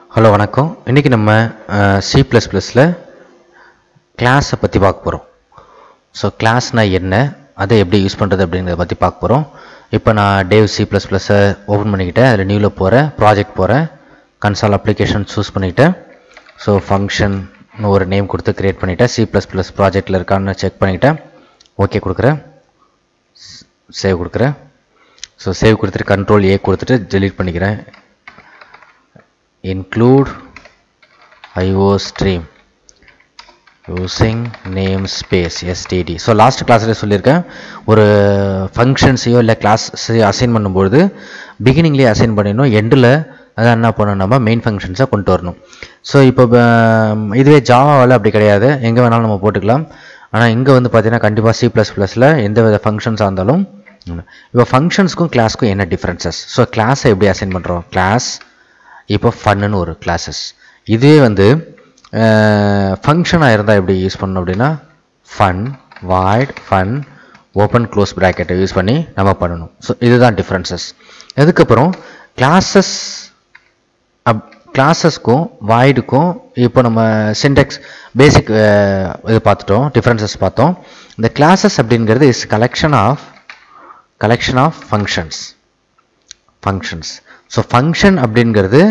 hello வணக்கம் இன்றைக்கி நம்ம சி ப்ளஸ் ப்ளஸில் கிளாஸை பற்றி பார்க்க போகிறோம் ஸோ கிளாஸ்னால் என்ன அதை எப்படி யூஸ் பண்ணுறது அப்படிங்கிறத பற்றி பார்க்க போகிறோம் இப்போ நான் டேவ் சி ப்ளஸ் ப்ளஸ்ஸை ஓப்பன் பண்ணிக்கிட்டேன் அதில் நியூவில் போகிறேன் ப்ராஜெக்ட் போகிறேன் கன்சால் அப்ளிகேஷன் சூஸ் பண்ணிக்கிட்டேன் ஸோ ஃபங்க்ஷன் ஒரு நேம் கொடுத்து க்ரியேட் பண்ணிவிட்டேன் சி ப்ளஸ் ப்ளஸ் ப்ராஜெக்டில் இருக்கான்னு செக் பண்ணிக்கிட்டேன் ஓகே கொடுக்குறேன் சேவ் கொடுக்குறேன் ஸோ சேவ் கொடுத்துட்டு கண்ட்ரோல் ஏ கொடுத்துட்டு delete பண்ணிக்கிறேன் include IO stream using namespace std so last கிளாஸில் சொல்லியிருக்கேன் ஒரு ஃபங்க்ஷன்ஸையோ இல்லை கிளாஸ் அசைன் பண்ணும்பொழுது பிகினிங்லேயே அசைன் பண்ணிடணும் எண்டில் அதான் என்ன பண்ணணும் நம்ம மெயின் ஃபங்க்ஷன்ஸை கொண்டு வரணும் ஸோ இப்போ அஹ், இதுவே ஜாவாவில் அப்படி கிடையாது எங்கே வேணாலும் நம்ம போட்டுக்கலாம் ஆனால் இங்கே வந்து பார்த்தீங்கன்னா கண்டிப்பாக சி ப்ளஸ் ப்ளஸில் எந்த வித ஃபங்க்ஷன்ஸாக இருந்தாலும் இப்போ ஃபங்க்ஷன்ஸ்க்கும் கிளாஸ்க்கும் என்ன டிஃப்ரென்சஸ் ஸோ கிளாஸை எப்படி அசைன் பண்ணுறோம் கிளாஸ் இப்போ ஃபன்னுன்னு ஒரு கிளாஸஸ் இதுவே வந்து ஃபங்க்ஷனாக இருந்தால் எப்படி யூஸ் பண்ணணும் அப்படின்னா fun void fun open close ப்ராக்கெட்டை யூஸ் பண்ணி நம்ம பண்ணணும் ஸோ இதுதான் டிஃப்ரென்சஸ் அதுக்கப்புறம் கிளாஸஸ் அப் கிளாஸஸ்க்கும் வாய்டுக்கும் இப்போ நம்ம சின்டெக்ஸ் பேசிக் இது பார்த்துட்டோம் டிஃப்ரென்சஸ் பார்த்தோம் இந்த கிளாஸஸ் அப்படிங்கிறது is collection of collection of functions functions so function அப்படிங்கிறது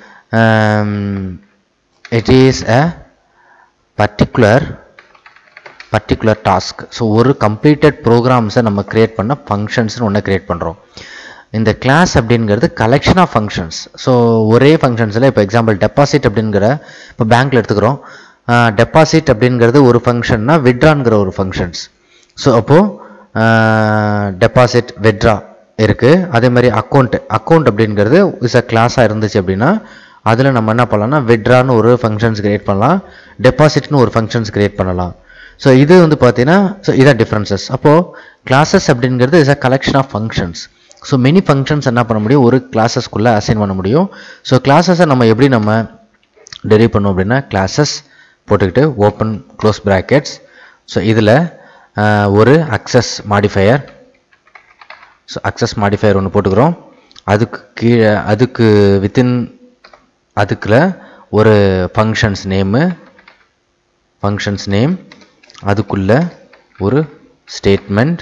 it is a particular particular task so ஒரு கம்ப்ளீட்டட் ப்ரோக்ராம்ஸை நம்ம கிரியேட் பண்ண ஃபங்க்ஷன்ஸ்னு ஒன்று கிரியேட் பண்ணுறோம் இந்த கிளாஸ் அப்படிங்கிறது கலெக்ஷன் ஆஃப் ஃபங்க்ஷன்ஸ் ஸோ ஒரே ஃபங்க்ஷன்ஸில் இப்போ எக்ஸாம்பிள் டெபாசிட் அப்படிங்கிற இப்போ பேங்க்கில் எடுத்துக்கிறோம் டெபாசிட் அப்படிங்கிறது ஒரு ஃபங்க்ஷன்னா விட்ரான்ங்கிற ஒரு ஃபங்க்ஷன்ஸ் ஸோ அப்போது டெபாசிட் விட்ரா இருக்குது அதே மாதிரி அக்கௌண்ட் அக்கௌண்ட் அப்படிங்கிறது இஸ் அ கிளாஸாக இருந்துச்சு அப்படின்னா அதில் நம்ம என்ன பண்ணலாம்னா விட்ரான்னு ஒரு ஃபங்க்ஷன்ஸ் கிரியேட் பண்ணலாம் டெபாசிட்னு ஒரு ஃபங்க்ஷன்ஸ் கிரியேட் பண்ணலாம் ஸோ இது வந்து பார்த்தீங்கன்னா ஸோ இதான் டிஃப்ரென்சஸ் அப்போது கிளாஸஸ் அப்படிங்கிறது is a collection of functions so many functions என்ன பண்ண முடியும் ஒரு கிளாஸஸ்க்குள்ளே அசைன் பண்ண முடியும் ஸோ கிளாஸஸை நம்ம எப்படி நம்ம டெரிவ் பண்ணோம் அப்படின்னா கிளாஸஸ் போட்டுக்கிட்டு ஓப்பன் க்ளோஸ் ப்ராக்கெட்ஸ் ஸோ இதில் ஒரு access modifier so access modifier ஒன்று போட்டுக்கிறோம் அதுக்கு கீழே அதுக்கு வித்தின் அதுக்குள்ள ஒரு ஃபங்க்ஷன்ஸ் நேமு ஃபங்க்ஷன்ஸ் நேம் அதுக்குள்ள ஒரு ஸ்டேட்மெண்ட்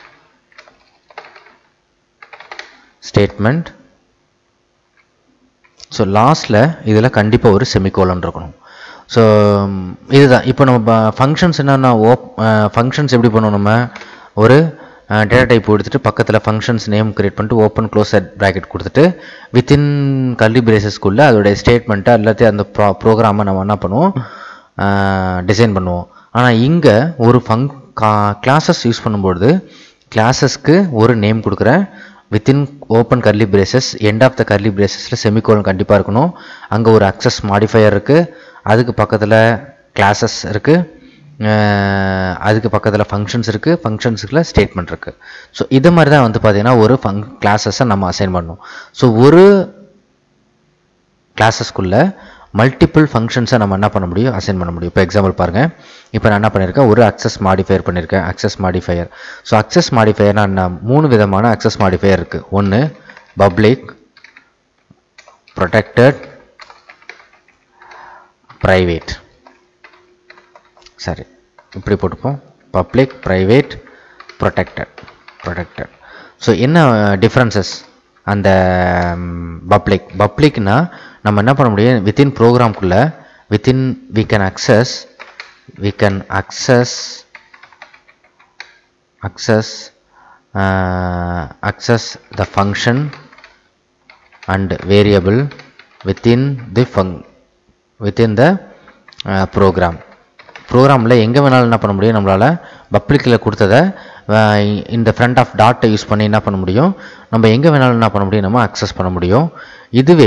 ஸ்டேட்மெண்ட் ஸோ லாஸ்ட்டில் இதில் கண்டிப்பாக ஒரு செமிகோலன் இருக்கணும் ஸோ இதுதான் இப்போ நம்ம ஃபங்க்ஷன்ஸ் என்னென்னா ஓப் ஃபங்க்ஷன்ஸ் எப்படி பண்ணுவோம் நம்ம ஒரு டேட்டா டைப் எடுத்துட்டு பக்கத்தில் ஃபங்க்ஷன்ஸ் நேம் கிரியேட் பண்ணிட்டு ஓப்பன் க்ளோஸ் ப்ராக்கெட் கொடுத்துட்டு வித்தின் கல்வி பிரேசஸ்க்குள்ளே அதோடைய ஸ்டேட்மெண்ட்டை எல்லாத்தையும் அந்த ப்ரோ ப்ரோக்ராமை நம்ம என்ன பண்ணுவோம் டிசைன் பண்ணுவோம் ஆனால் இங்கே ஒரு ஃபங் கிளாஸஸ் யூஸ் பண்ணும்பொழுது கிளாஸஸ்க்கு ஒரு நேம் கொடுக்குறேன் within open curly braces end of the curly பிரேசஸில் செமிகோலன் கண்டிப்பாக இருக்கணும் அங்கே ஒரு அக்சஸ் மாடிஃபையர் இருக்குது அதுக்கு பக்கத்தில் கிளாஸஸ் இருக்குது அதுக்கு பக்கத்தில் ஃபங்க்ஷன்ஸ் இருக்குது ஃபங்க்ஷன்ஸுக்குள்ள ஸ்டேட்மெண்ட் இருக்குது ஸோ இது மாதிரி தான் வந்து பார்த்தீங்கன்னா ஒரு ஃபங் கிளாஸஸை நம்ம அசைன் பண்ணணும் ஸோ ஒரு கிளாஸஸ்க்குள்ள மல்டிபிள் ஃபங்க்ஷன்ஸை நம்ம என்ன பண்ண முடியும் அசைன் பண்ண முடியும் இப்போ எக்ஸாம்பிள் பாருங்கள் இப்போ நான் என்ன பண்ணியிருக்கேன் ஒரு அக்சஸ் மாடிஃபையர் பண்ணியிருக்கேன் அக்சஸ் மாடிஃபையர் ஸோ அக்சஸ் மாடிஃபையர்னா என்ன மூணு விதமான அக்சஸ் மாடிஃபையர் இருக்குது ஒன்று பப்ளிக் ப்ரொடெக்டட் ப்ரைவேட் சரி இப்படி போட்டுப்போம் public private protected protected so என்ன டிஃப்ரென்சஸ் அந்த பப்ளிக் பப்ளிக்னா நம்ம என்ன பண்ண முடியும் வித்தின் ப்ரோக்ராம்குள்ளே within we can access we can access access access the function and variable within the fun within the program ப்ரோக்ராமில் எங்கே வேணாலும் என்ன பண்ண முடியும் நம்மளால் பப்ளிக்கில் கொடுத்ததை இந்த ஃப்ரண்ட் ஆஃப் டாட்டை யூஸ் பண்ணி என்ன பண்ண முடியும் நம்ம எங்கே வேணாலும் என்ன பண்ண முடியும் நம்ம அக்சஸ் பண்ண முடியும் இதுவே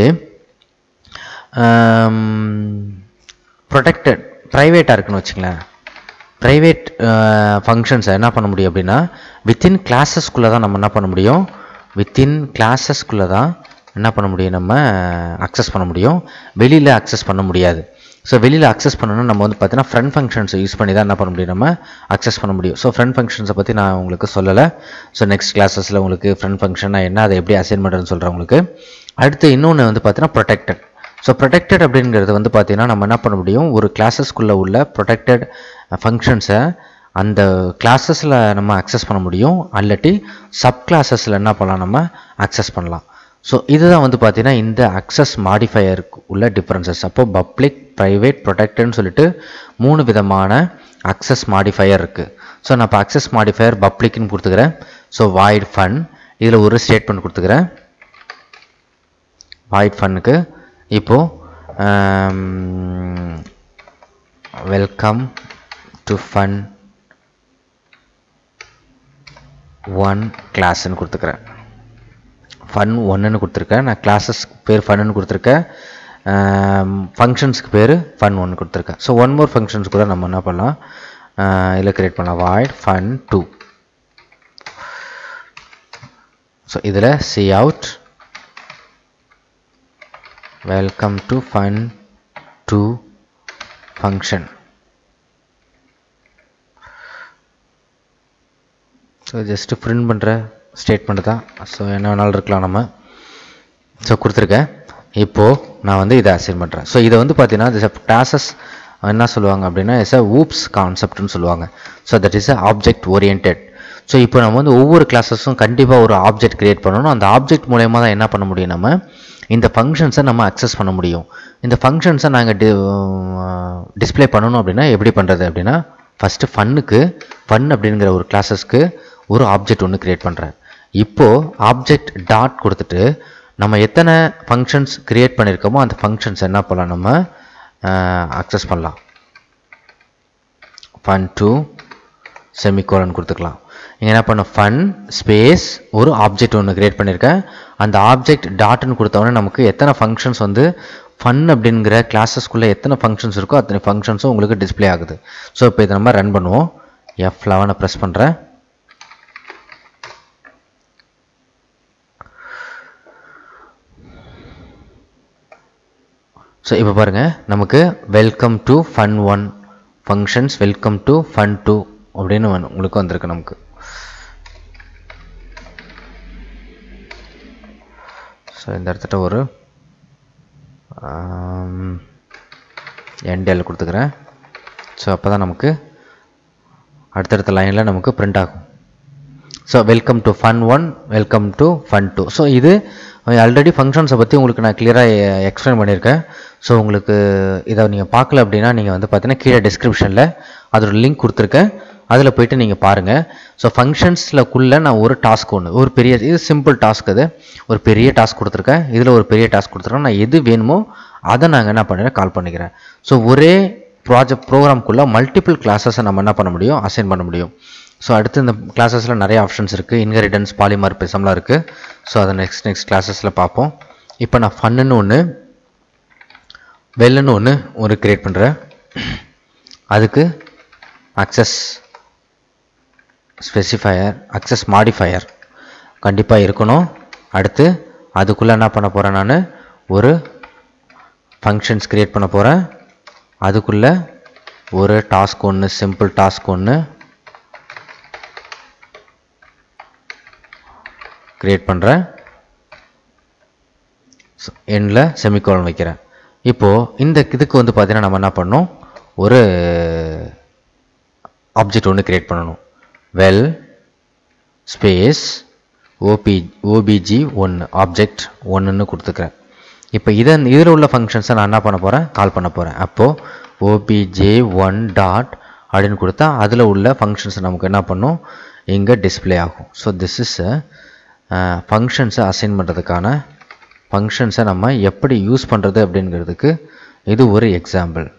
ப்ரொடெக்டட் ப்ரைவேட்டாக இருக்குன்னு வச்சுங்களேன் ப்ரைவேட் ஃபங்க்ஷன்ஸை என்ன பண்ண முடியும் அப்படின்னா வித்தின் கிளாஸஸ்க்குள்ளே தான் நம்ம என்ன பண்ண முடியும் வித்தின் கிளாஸஸ்க்குள்ளே தான் என்ன பண்ண முடியும் நம்ம அக்சஸ் பண்ண முடியும் வெளியில் அக்சஸ் பண்ண முடியாது ஸோ வெளியில் அக்சஸ் பண்ணணும்னா நம்ம வந்து பார்த்தீங்கன்னா ஃப்ரண்ட் ஃபங்க்ஷன்ஸை யூஸ் பண்ணி தான் என்ன பண்ண முடியும் நம்ம அக்சஸ் பண்ண முடியும் ஸோ ஃப்ரண்ட் ஃபங்க்ஷன்ஸை பற்றி நான் உங்களுக்கு சொல்லலை ஸோ நெக்ஸ்ட் கிளாஸஸில் உங்களுக்கு ஃப்ரண்ட் ஃபங்க்ஷனாக என்ன அதை எப்படி அசைன் பண்ணுறதுன்னு சொல்கிறேன் உங்களுக்கு அடுத்து இன்னொன்று வந்து பார்த்தீங்கன்னா ப்ரொடெக்டட் ஸோ ப்ரொடெக்டட் அப்படிங்கிறது வந்து பார்த்தீங்கன்னா நம்ம என்ன பண்ண முடியும் ஒரு கிளாஸஸ்க்குள்ளே உள்ள ப்ரொடெக்டட் ஃபங்க்ஷன்ஸை அந்த கிளாஸஸில் நம்ம அக்சஸ் பண்ண முடியும் அல்லாட்டி சப் கிளாஸஸில் என்ன பண்ணலாம் நம்ம அக்சஸ் பண்ணலாம் ஸோ இதுதான் வந்து பார்த்தீங்கன்னா இந்த அக்சஸ் மாடிஃபையருக்கு உள்ள டிஃப்ரென்சஸ் அப்போ பப்ளிக் ப்ரைவேட் ப்ரொடெக்டட்னு சொல்லிட்டு மூணு விதமான அக்சஸ் மாடிஃபையர் இருக்குது ஸோ நான் இப்போ அக்சஸ் மாடிஃபையர் பப்ளிக்னு கொடுத்துக்கிறேன் ஸோ வாய்ட் ஃபன் இதில் ஒரு ஸ்டேட்மெண்ட் கொடுத்துக்கிறேன் வாய்ட் ஃபன்னுக்கு இப்போது வெல்கம் டு ஃபன் ஒன் கிளாஸ்ன்னு கொடுத்துக்கிறேன் ஃபன் ஒன்றுன்னு கொடுத்துருக்கேன் நான் கிளாஸஸ்க்கு பேர் ஃபன்னு கொடுத்துருக்கேன் ஃபங்க்ஷன்ஸ்க்கு பேர் ஃபன் ஒன்று கொடுத்துருக்கேன் ஸோ ஒன் மோர் ஃபங்க்ஷன்ஸ் கூட நம்ம என்ன பண்ணலாம் இதில் க்ரியேட் பண்ணலாம் வாய்ட் ஃபன் டூ ஸோ இதில் C out welcome to fun two function so just print பண்ணுற ஸ்டேட்மெண்ட் தான் ஸோ என்ன வேணாலும் இருக்கலாம் நம்ம ஸோ கொடுத்துருக்கேன் இப்போது நான் வந்து இதை அசைன் பண்ணுறேன் ஸோ இதை வந்து பார்த்தீங்கன்னா திஸ் கிளாஸஸ் என்ன சொல்லுவாங்க அப்படின்னா இஸ் அ ஊப்ஸ் கான்செப்ட்னு சொல்லுவாங்க so that is a object oriented so இப்போ நம்ம வந்து ஒவ்வொரு கிளாஸஸும் கண்டிப்பாக ஒரு ஆப்ஜெக்ட் கிரியேட் பண்ணணும் அந்த ஆப்ஜெக்ட் மூலயமா தான் என்ன பண்ண முடியும் நம்ம இந்த ஃபங்க்ஷன்ஸை நம்ம அக்சஸ் பண்ண முடியும் இந்த ஃபங்க்ஷன்ஸை நாங்கள் டி டிஸ்பிளே பண்ணணும் அப்படின்னா எப்படி பண்ணுறது அப்படின்னா ஃபஸ்ட்டு ஃபன்னுக்கு ஃபன் அப்படிங்கிற ஒரு கிளாஸஸ்க்கு ஒரு ஆப்ஜெக்ட் ஒன்று க்ரியேட் பண்ணுறேன் இப்போது ஆப்ஜெக்ட் டாட் கொடுத்துட்டு நம்ம எத்தனை ஃபங்க்ஷன்ஸ் க்ரியேட் பண்ணியிருக்கோமோ அந்த ஃபங்க்ஷன்ஸ் என்ன பண்ணலாம் நம்ம அக்சஸ் பண்ணலாம் ஃபன் டூ செமிகோலன் கொடுத்துக்கலாம் இங்கே என்ன பண்ண ஃபன் ஸ்பேஸ் ஒரு ஆப்ஜெக்ட் ஒன்று க்ரியேட் பண்ணியிருக்கேன் அந்த ஆப்ஜெக்ட் டாட்னு கொடுத்தவொடனே நமக்கு எத்தனை ஃபங்க்ஷன்ஸ் வந்து ஃபன் அப்படிங்கிற கிளாஸஸ்க்குள்ளே எத்தனை ஃபங்க்ஷன்ஸ் இருக்கோ அத்தனை ஃபங்க்ஷன்ஸும் உங்களுக்கு டிஸ்பிளே ஆகுது ஸோ இப்போ இதை நம்ம ரன் பண்ணுவோம் எஃப் லெவனை ப்ரெஸ் பண்ணுறேன் ஸோ இப்போ பாருங்கள் நமக்கு welcome to fun one functions welcome to fun two அப்படின்னு வந்து- உங்களுக்கு வந்திருக்கு நமக்கு ஸோ இந்த இடத்துல ஒரு என்டெல் கொடுத்துக்கிறேன் ஸோ அப்போ தான் நமக்கு அடுத்தடுத்த லைனில் நமக்கு பிரிண்ட் ஆகும் so welcome to fun one welcome to fun two so இது ஆல்ரெடி ஃபங்க்ஷன்ஸை பற்றி உங்களுக்கு நான் கிளியராக எக்ஸ்பிளைன் பண்ணியிருக்கேன் ஸோ உங்களுக்கு இதை நீங்கள் பார்க்கல அப்படின்னா நீங்கள் வந்து பார்த்தீங்கன்னா கீழே டிஸ்கிரிப்ஷனில் அதோட லிங்க் கொடுத்துருக்கேன் அதில் போயிட்டு நீங்கள் பாருங்கள் ஸோ ஃபங்க்ஷன்ஸ்லக்குள்ளே நான் ஒரு டாஸ்க் ஒன்று ஒரு பெரிய இது சிம்பிள் டாஸ்க் அது ஒரு பெரிய டாஸ்க் கொடுத்துருக்கேன் இதில் ஒரு பெரிய டாஸ்க் கொடுத்துருக்கேன் நான் எது வேணுமோ அதை நாங்கள் என்ன பண்ணுறேன் கால் பண்ணிக்கிறேன் ஸோ ஒரே ப்ராஜெக்ட் ப்ரோக்ராம்குள்ளே மல்டிபிள் கிளாஸஸை நம்ம என்ன பண்ண முடியும் அசைன் பண்ண முடியும் ஸோ அடுத்து இந்த கிளாஸஸில் நிறைய ஆப்ஷன்ஸ் இருக்குது இன்ஹெரிட்டன்ஸ் பாலிமார்பிசம்லாம் இருக்குது ஸோ அதை நெக்ஸ்ட் நெக்ஸ்ட் கிளாஸஸில் பார்ப்போம் இப்போ நான் ஃபன்னுன்னு ஒன்று வெல்லுன்னு ஒன்று ஒரு கிரியேட் பண்ணுறேன் அதுக்கு அக்சஸ் ஸ்பெசிஃபையர் அக்சஸ் மாடிஃபையர் கண்டிப்பாக இருக்கணும் அடுத்து அதுக்குள்ளே என்ன பண்ண போகிறேன் நான் ஒரு ஃபங்க்ஷன்ஸ் கிரியேட் பண்ண போகிறேன் அதுக்குள்ளே ஒரு டாஸ்க் ஒன்று சிம்பிள் டாஸ்க் ஒன்று கிரியேட் பண்ணுறேன் எண்டில் செமிகோலன் வைக்கிறேன் இப்போது இந்த இதுக்கு வந்து பார்த்தீங்கன்னா நம்ம என்ன பண்ணணும் ஒரு ஆப்ஜெக்ட் ஒன்று கிரியேட் பண்ணணும் வெல் ஸ்பேஸ் ஓபி ஓபிஜி ஒன்று ஆப்ஜெக்ட் ஒன்றுன்னு கொடுத்துக்கிறேன் இப்போ இதன் இதில் உள்ள ஃபங்க்ஷன்ஸை நான் என்ன பண்ண போகிறேன் கால் பண்ண போகிறேன் அப்போது ஓபிஜே ஒன் டாட் அப்படின்னு கொடுத்தா அதில் உள்ள ஃபங்க்ஷன்ஸ் நமக்கு என்ன பண்ணும் இங்கே டிஸ்ப்ளே ஆகும் ஸோ திஸ் இஸ் ஃபங்க்ஷன்ஸை அசைன் பண்ணுறதுக்கான ஃபங்க்ஷன்ஸை நம்ம எப்படி யூஸ் பண்ணுறது அப்படிங்கிறதுக்கு இது ஒரு example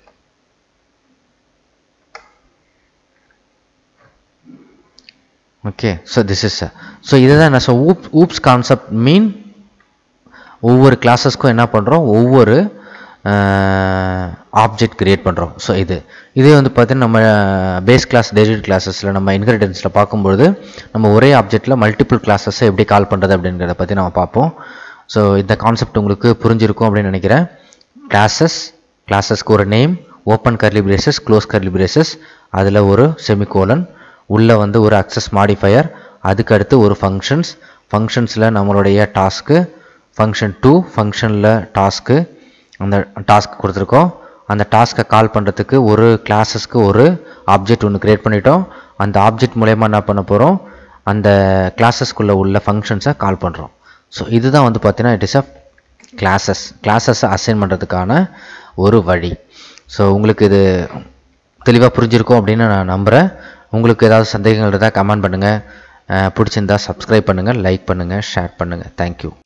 okay so this is so இதுதான் என்ன so OOP OOPs concept mean ஒவ்வொரு கிளாஸஸ்க்கும் என்ன பண்ணுறோம் ஒவ்வொரு ஆப்ஜெக்ட் கிரியேட் பண்ணுறோம் ஸோ இது இதே வந்து பார்த்தீங்கன்னா நம்ம பேஸ் கிளாஸ் டெரிவேட் கிளாஸஸில் நம்ம இன்ஹெரிட்டன்ஸில் பார்க்கும்பொழுது நம்ம ஒரே ஆப்ஜெக்ட்டில் மல்டிபிள் கிளாஸஸை எப்படி கால் பண்ணுறது அப்படிங்கிறத பற்றி நம்ம பார்ப்போம் ஸோ இந்த கான்செப்ட் உங்களுக்கு புரிஞ்சிருக்கும் அப்படின்னு நினைக்கிறேன் கிளாஸஸ் கிளாஸஸ்க்கு ஒரு name open curly braces close curly braces அதில் ஒரு செமிகோலன் உள்ளே வந்து ஒரு அக்சஸ் மாடிஃபையர் அதுக்கு அடுத்து ஒரு ஃபங்க்ஷன்ஸ் ஃபங்க்ஷன்ஸில் நம்மளுடைய டாஸ்க்கு ஃபங்க்ஷன் டூ ஃபங்க்ஷனில் டாஸ்க்கு அந்த டாஸ்க் கொடுத்துருக்கோம் அந்த டாஸ்க்கை கால் பண்ணுறதுக்கு ஒரு கிளாஸஸ்க்கு ஒரு ஆப்ஜெக்ட் ஒன்று க்ரியேட் பண்ணிட்டோம் அந்த ஆப்ஜெக்ட் மூலயமா என்ன பண்ண போகிறோம் அந்த கிளாஸஸ்க்குள்ளே உள்ள ஃபங்க்ஷன்ஸை கால் பண்ணுறோம் ஸோ இதுதான் வந்து பார்த்தீங்கன்னா இட் இஸ் அ கிளாஸஸ் கிளாஸஸை அசைன் பண்ணுறதுக்கான ஒரு வழி ஸோ உங்களுக்கு இது தெளிவாக புரிஞ்சிருக்கும் அப்படின்னு நான் நம்புகிறேன் உங்களுக்கு ஏதாவது சந்தேகங்கள் இருந்தால் கமெண்ட் பண்ணுங்கள் பிடிச்சிருந்தா சப்ஸ்கிரைப் பண்ணுங்கள் லைக் பண்ணுங்கள் ஷேர் பண்ணுங்கள் தேங்க்யூ